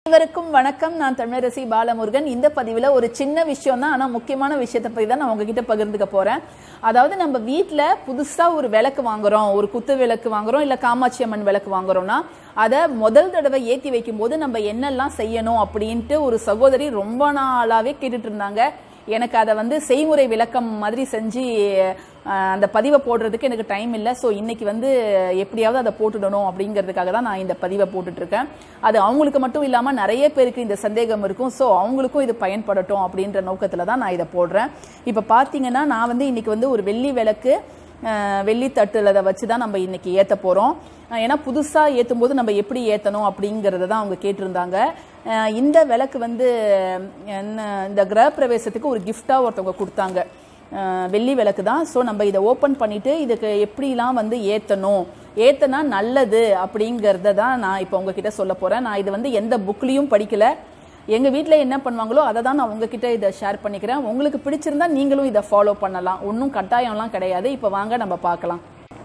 அனைவருக்கும் வணக்கம் நான் தமிழரசி பாலமுருகன் இந்த பதிவில் ஒரு சின்ன விஷயம் தான் ஆனால் முக்கியமான விஷயத்தை பற்றி தான் நான் உங்ககிட்ட பகிர்ந்துக்க போகிறேன் அதாவது நம்ம வீட்டில் புதுசாக ஒரு விளக்கு வாங்குறோம் ஒரு குத்து விளக்கு வாங்குறோம் இல்லை காமாட்சி அம்மன் விளக்கு வாங்குறோம்னா அதை முதல் தடவை ஏற்றி வைக்கும்போது நம்ம என்னெல்லாம் செய்யணும் அப்படின்ட்டு ஒரு சகோதரி ரொம்ப நாளாகவே கேட்டுட்டு இருந்தாங்க எனக்கு அதை வந்து செய்முறை விளக்கம் மாதிரி செஞ்சு அஹ், அந்த பதிவை போடுறதுக்கு எனக்கு டைம் இல்லை ஸோ இன்னைக்கு வந்து எப்படியாவது அதை போட்டுடணும் அப்படிங்கிறதுக்காக தான் நான் இந்த பதிவை போட்டுட்டு இருக்கேன் அது அவங்களுக்கு மட்டும் இல்லாமல் நிறைய பேருக்கு இந்த சந்தேகம் இருக்கும் ஸோ அவங்களுக்கும் இது பயன்படட்டும் அப்படின்ற நோக்கத்தில் தான் நான் இதை போடுறேன் இப்போ பார்த்தீங்கன்னா நான் வந்து இன்னைக்கு வந்து ஒரு வெள்ளி விளக்கு அஹ், வெள்ளி தட்டுல அதை வச்சு தான் நம்ம இன்னைக்கு ஏற்ற போகிறோம் ஏன்னா புதுசாக ஏற்றும் போது நம்ம எப்படி ஏற்றணும் அப்படிங்கிறத தான் அவங்க கேட்டிருந்தாங்க அஹ், இந்த விளக்கு வந்து என்ன இந்த கிரகப்பிரவேசத்துக்கு ஒரு கிஃப்டாக ஒருத்தவங்க கொடுத்தாங்க அஹ், வெள்ளி விளக்கு தான் ஸோ நம்ம இதை ஓப்பன் பண்ணிட்டு இதுக்கு எப்படிலாம் வந்து ஏற்றணும் ஏத்தனா நல்லது அப்படிங்கிறத தான் நான் இப்போ உங்ககிட்ட சொல்ல போகிறேன் நான் இது வந்து எந்த புக்லேயும் படிக்கல எங்கள் வீட்டில் என்ன பண்ணுவாங்களோ அதை தான் நான் உங்ககிட்ட இதை ஷேர் பண்ணிக்கிறேன் உங்களுக்கு பிடிச்சிருந்தா நீங்களும் இதை ஃபாலோ பண்ணலாம் ஒன்றும் கட்டாயம்லாம் கிடையாது இப்போ வாங்க நம்ம பார்க்கலாம்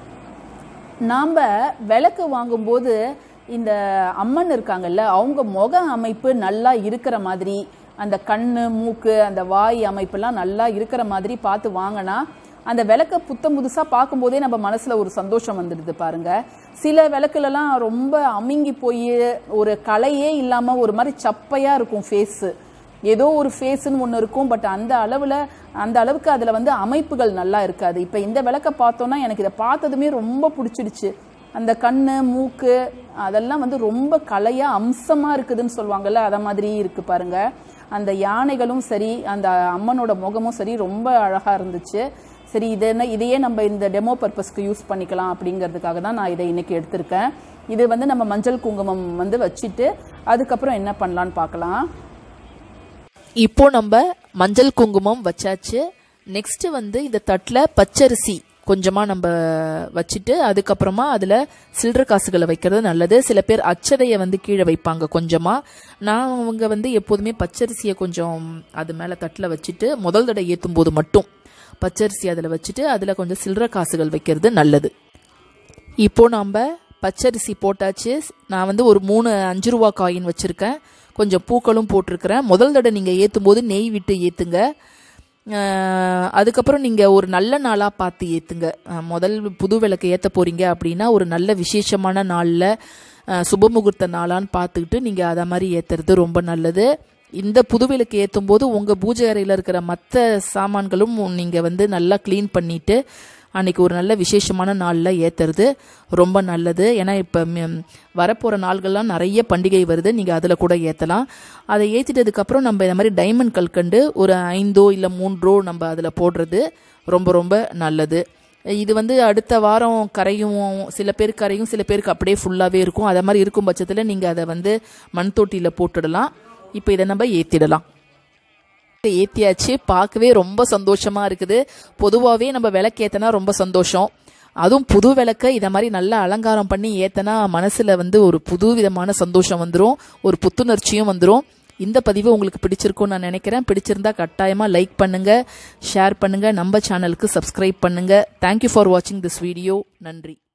நாம் விளக்கு வாங்கும்போது இந்த அம்மன் இருக்காங்கல்ல அவங்க முக அமைப்பு நல்லா இருக்கிற மாதிரி அந்த கண்ணு மூக்கு அந்த வாய் அமைப்பெல்லாம் நல்லா இருக்கிற மாதிரி பார்த்து வாங்கினா அந்த விளக்க புத்தம் புதுசாக பார்க்கும்போதே நம்ம மனசில் ஒரு சந்தோஷம் வந்துடுது பாருங்க சில விளக்குலலாம் ரொம்ப அமுங்கி போய் ஒரு கலையே இல்லாமல் ஒரு மாதிரி சப்பையாக இருக்கும் ஃபேஸு ஏதோ ஒரு ஃபேஸ்னு ஒன்று இருக்கும் பட் அந்த அளவில் அந்த அளவுக்கு அதில் வந்து அமைப்புகள் நல்லா இருக்காது இப்போ இந்த விளக்க பார்த்தோன்னா எனக்கு இதை பார்த்ததுமே ரொம்ப பிடிச்சிடுச்சு அந்த கண்ணு மூக்கு அதெல்லாம் வந்து ரொம்ப கலையாக அம்சமாக இருக்குதுன்னு சொல்லுவாங்கல்ல அதை மாதிரி இருக்குது பாருங்க அந்த யானைகளும் சரி அந்த அம்மனோட முகமும் சரி ரொம்ப அழகாக இருந்துச்சு சரி இது என்ன இதையே நம்ம இந்த டெமோ பர்பஸ்க்கு யூஸ் பண்ணிக்கலாம் அப்படிங்கிறதுக்காக தான் நான் இதை இன்னைக்கு எடுத்திருக்கேன் இது வந்து நம்ம மஞ்சள் குங்குமம் வந்து வச்சுட்டு அதுக்கப்புறம் என்ன பண்ணலான்னு பார்க்கலாம் இப்போ நம்ம மஞ்சள் குங்குமம் வச்சாச்சு நெக்ஸ்ட் வந்து இந்த தட்டில் பச்சரிசி கொஞ்சமாக நம்ம வச்சுட்டு அதுக்கப்புறமா அதில் சில்லற காசுகளை வைக்கிறது நல்லது சில பேர் அச்சதையை வந்து கீழே வைப்பாங்க கொஞ்சமாக நான் அவங்க வந்து எப்போதுமே பச்சரிசியை கொஞ்சம் அது மேலே தட்டில் வச்சுட்டு முதல் தடவை ஏற்றும் போது மட்டும் பச்சரிசி அதில் வச்சுட்டு அதில் கொஞ்சம் சில்லற காசுகள் வைக்கிறது நல்லது இப்போ நாம் பச்சரிசி போட்டாச்சு நான் வந்து ஒரு மூணு அஞ்சு ரூபா காயின் வச்சுருக்கேன் கொஞ்சம் பூக்களும் போட்டிருக்கிறேன் முதல் தடவை நீங்கள் ஏற்றும் போது நெய் விட்டு ஏற்றுங்க அதுக்கப்புறம் நீங்கள் ஒரு நல்ல நாளாக பார்த்து ஏற்றுங்க முதல் புது விளக்கு ஏற்ற போகிறீங்க அப்படின்னா ஒரு நல்ல விசேஷமான நாளில் சுபமுகூர்த்த நாளான்னு பார்த்துக்கிட்டு நீங்கள் அதை மாதிரி ஏற்றுறது ரொம்ப நல்லது இந்த புது விளக்கு ஏற்றும் போது உங்கள் பூஜை அறையில் இருக்கிற மற்ற சாமான்களும் நீங்கள் வந்து நல்லா க்ளீன் பண்ணிவிட்டு அன்னைக்கு ஒரு நல்ல விசேஷமான நாளில் ஏற்றுறது ரொம்ப நல்லது ஏன்னா இப்போ வரப்போகிற நாள்கள்லாம் நிறைய பண்டிகை வருது நீங்கள் அதில் கூட ஏற்றலாம் அதை ஏற்றிட்டதுக்கப்புறம் நம்ம இந்த மாதிரி டைமண்ட் கல்கண்டு ஒரு ஐந்தோ இல்லை மூன்றோ நம்ம அதில் போடுறது ரொம்ப ரொம்ப நல்லது இது வந்து அடுத்த வாரம் கரையும் சில பேர் கரையும் சில பேருக்கு அப்படியே ஃபுல்லாகவே இருக்கும் அதை மாதிரி இருக்கும் பட்சத்தில் நீங்கள் அதை வந்து மண் தொட்டியில் போட்டுடலாம் இப்போ இதை நம்ம ஏற்றிடலாம் ஏத்தியாச்சு பார்க்கவே ரொம்ப சந்தோஷமா இருக்குது பொதுவாகவே நம்ம விளக்கு ஏத்தனா ரொம்ப சந்தோஷம் அதுவும் புது விளக்க இதை மாதிரி நல்லா அலங்காரம் பண்ணி ஏத்தனா மனசுல வந்து ஒரு புது விதமான சந்தோஷம் வந்துடும் ஒரு புத்துணர்ச்சியும் வந்துடும் இந்த பதிவு உங்களுக்கு பிடிச்சிருக்கும்னு நான் நினைக்கிறேன் பிடிச்சிருந்தா கட்டாயமா லைக் பண்ணுங்க ஷேர் பண்ணுங்க நம்ம சேனலுக்கு சப்ஸ்கிரைப் பண்ணுங்க தேங்க்யூ ஃபார் வாட்சிங் திஸ் வீடியோ நன்றி